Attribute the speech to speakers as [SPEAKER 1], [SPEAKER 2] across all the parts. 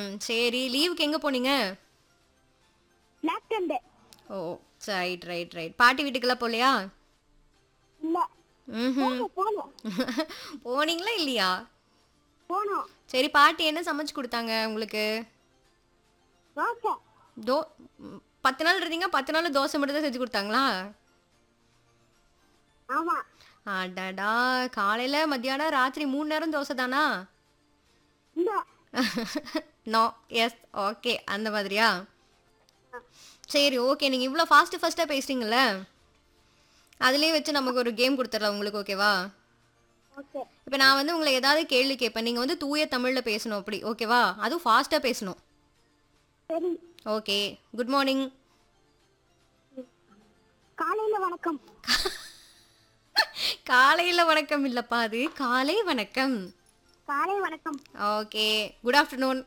[SPEAKER 1] ம் சரி லீவுக்கு எங்க போனீங்க
[SPEAKER 2] black tent
[SPEAKER 1] oh right right right பாட்டி வீட்டுக்கெல்லாம் போகலையா
[SPEAKER 2] இல்ல
[SPEAKER 1] ம்
[SPEAKER 2] போனோம் போனோம்
[SPEAKER 1] போனீங்களா இல்லையா
[SPEAKER 2] போனோம்
[SPEAKER 1] சரி பாட்டி என்ன சமைச்சு கொடுத்தாங்க உங்களுக்கு
[SPEAKER 2] தோசை
[SPEAKER 1] தோ ம், பத்து நாள் இருந்தீங்க பத்து நாள் தோசை மட்டும் தான் செஞ்சு கொடுத்தாங்களா
[SPEAKER 2] ஆமா
[SPEAKER 1] அடடா காலையில மத்தியானம் ராத்திரி மூணு நேரம் தோசை தானா
[SPEAKER 2] இந்த
[SPEAKER 1] நோ எஸ் ஓகே அந்த மாதிரியா சரி ஓகே நீங்கள் இவ்வளோ ஃபாஸ்ட்டு ஃபஸ்ட்டாக பேசுறீங்கல்ல அதுலேயே வச்சு நமக்கு ஒரு கேம் கொடுத்துடலாம் உங்களுக்கு ஓகேவா
[SPEAKER 2] ஓகே
[SPEAKER 1] இப்போ நான் வந்து உங்களை ஏதாவது கேள்வி கேட்பேன் நீங்கள் வந்து தூய தமிழில் பேசணும் அப்படி ஓகேவா அதுவும் ஃபாஸ்ட்டாக பேசணும்
[SPEAKER 2] சரி
[SPEAKER 1] ஓகே குட் மார்னிங்
[SPEAKER 2] காலையில வணக்கம்
[SPEAKER 1] காலையில் வணக்கம் இல்லைப்பா அது காலை வணக்கம்
[SPEAKER 2] காலை வணக்கம்
[SPEAKER 1] ஓகே குட் ஆஃப்டர்நூன்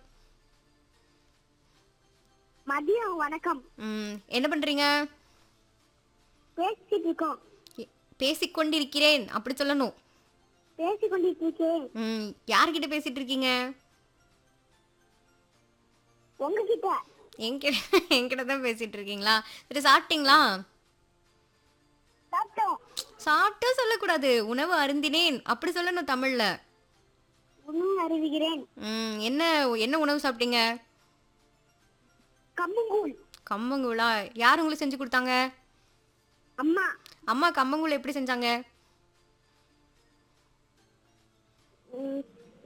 [SPEAKER 2] மதியம் வணக்கம்
[SPEAKER 1] ம் என்ன பண்ணுறீங்க
[SPEAKER 2] பேசிட்டு இருக்கோம்
[SPEAKER 1] பேசிக்கொண்டிருக்கிறேன் அப்படி சொல்லணும்
[SPEAKER 2] பேசி கொண்டிட்டு இருக்கேன்
[SPEAKER 1] ம் யார்கிட்ட பேசிட்டு இருக்கீங்க
[SPEAKER 2] உங்ககிட்ட
[SPEAKER 1] என்கிட்ட என்கிட்ட தான் பேசிட்டு இருக்கீங்களா சரி சாப்பிட்டீங்களா
[SPEAKER 2] சாப்பிட்டோம்
[SPEAKER 1] சாப்பிட்டா சொல்லக்கூடாது உணவு அருந்தினேன் அப்படி சொல்லணும் தமிழ்ல
[SPEAKER 2] உணவு அறிவிக்கிறேன்
[SPEAKER 1] ம் என்ன என்ன உணவு சாப்பிட்டீங்க
[SPEAKER 2] கம்மங்கூழ்
[SPEAKER 1] கம்மங்கூழா யார் உங்களுக்கு செஞ்சு கொடுத்தாங்க
[SPEAKER 2] அம்மா
[SPEAKER 1] அம்மா கம்மங்கூழ் எப்படி செஞ்சாங்க
[SPEAKER 2] ம்.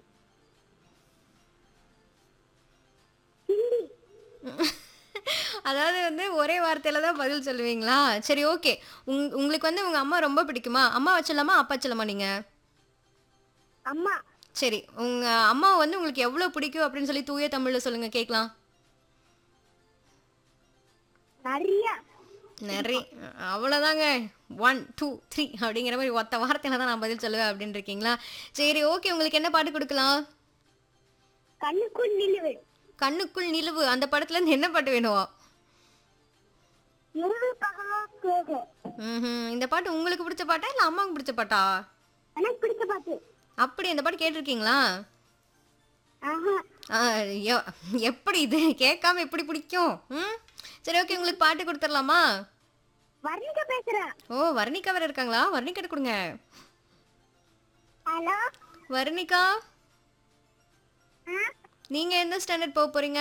[SPEAKER 2] ஹிந்தி
[SPEAKER 1] அதாவது வந்து ஒரே வார்த்தையில தான் பதில் சொல்லுவீங்களா சரி ஓகே உங் உங்களுக்கு வந்து உங்க அம்மா ரொம்ப பிடிக்குமா அம்மா வச்சலாமா அப்பா வச்சலாமா நீங்க
[SPEAKER 2] அம்மா
[SPEAKER 1] சரி உங்க அம்மா வந்து உங்களுக்கு எவ்வளவு பிடிக்கும் அப்படின்னு சொல்லி தூய தமிழ்ல சொல்லுங்க கேட்கலாம்
[SPEAKER 2] நிறைய
[SPEAKER 1] நிறைய அவ்வளோதாங்க ஒன் டூ த்ரீ அப்படிங்கிற மாதிரி ஒத்த வார்த்தையில தான் நான் பதில் சொல்லுவேன் அப்படின்னு இருக்கீங்களா சரி ஓகே உங்களுக்கு என்ன பாட்டு கொடுக்கலாம்
[SPEAKER 2] கண்ணுக்குள் நிலுவு
[SPEAKER 1] கண்ணுக்குள் நிலவு அந்த படத்துல இருந்து என்ன பாட்டு வேணும்
[SPEAKER 2] இரவு பகலா கேது
[SPEAKER 1] ம்ஹும். இந்த பாட்டு உங்களுக்கு பிடிச்ச பாட்டா இல்லை அம்மாவுக்கு பிடிச்ச பாட்டா
[SPEAKER 2] எனக்கு பிடிச்ச பாட்டு
[SPEAKER 1] அப்படி இந்த பாட்டு கேட்டிருக்கீங்களா
[SPEAKER 2] ஆஹா
[SPEAKER 1] ஆ, எ- எப்படி இது கேட்காம எப்படி பிடிக்கும் ம் சரி ஓகே உங்களுக்கு பாட்டு கொடுத்துடலாமா
[SPEAKER 2] வர்ணிக்க பேசுறேன்
[SPEAKER 1] ஓ வர்ணிகா வேற இருக்காங்களா வர்ணிக்கிட்ட கொடுங்க
[SPEAKER 2] ஹலோ
[SPEAKER 1] வர்ணிகா நீங்க எந்த ஸ்டாண்டர்ட் போக போறீங்க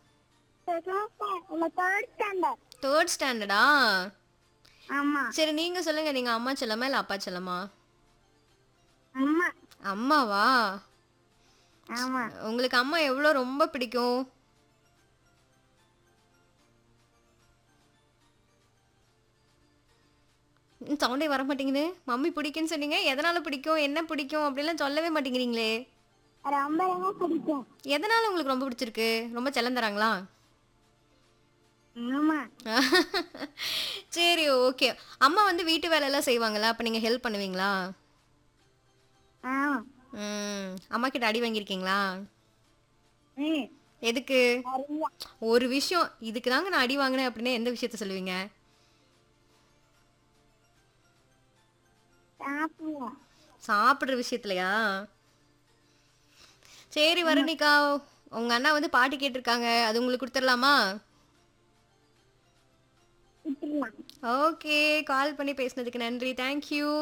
[SPEAKER 2] தேர்ட் ஸ்டாண்டர்ட்
[SPEAKER 1] தேர்ட் ஸ்டாண்டர்டா
[SPEAKER 2] ஆமா
[SPEAKER 1] சரி நீங்க சொல்லுங்க நீங்க அம்மா செல்லமா இல்ல அப்பா செல்லமா
[SPEAKER 2] அம்மா
[SPEAKER 1] அம்மாவா
[SPEAKER 2] ஆமா
[SPEAKER 1] உங்களுக்கு அம்மா எவ்வளோ ரொம்ப பிடிக்கும் சவுண்டே வர மாட்டேங்குது மம்மி பிடிக்குன்னு சொன்னீங்க எதனால பிடிக்கும் என்ன பிடிக்கும் அப்படிலாம் சொல்லவே மாட்டேங்கிறீங்களே
[SPEAKER 2] ரொம்ப ரொம்ப பிடிக்கும்
[SPEAKER 1] எதனால உங்களுக்கு ரொம்ப பிடிச்சிருக்கு ரொம்ப செல்லம் தராங்களா
[SPEAKER 2] ஆமா
[SPEAKER 1] சரி ஓகே அம்மா வந்து வீட்டு வேலையெல்லாம் செய்வாங்களா அப்போ நீங்கள் ஹெல்ப் பண்ணுவீங்களா
[SPEAKER 2] ஆமா
[SPEAKER 1] ம் அம்மா கிட்ட அடி வாங்கியிருக்கீங்களா
[SPEAKER 2] ம்
[SPEAKER 1] எதுக்கு
[SPEAKER 2] நிறைய
[SPEAKER 1] ஒரு விஷயம் இதுக்கு தாங்க நான் அடி வாங்கினேன் அப்படின்னு எந்த விஷயத்த சொல்லுவீங்க
[SPEAKER 2] சாப்பிடுவோம்
[SPEAKER 1] சாப்பிட்ற விஷயத்துலையா சரி வருணிகா உங்க அண்ணா வந்து பாட்டு கேட்டிருக்காங்க அது உங்களுக்கு கொடுத்துடலாமா
[SPEAKER 2] விட்டுடலாம்
[SPEAKER 1] ஓகே கால் பண்ணி பேசினதுக்கு நன்றி தேங்க்யூ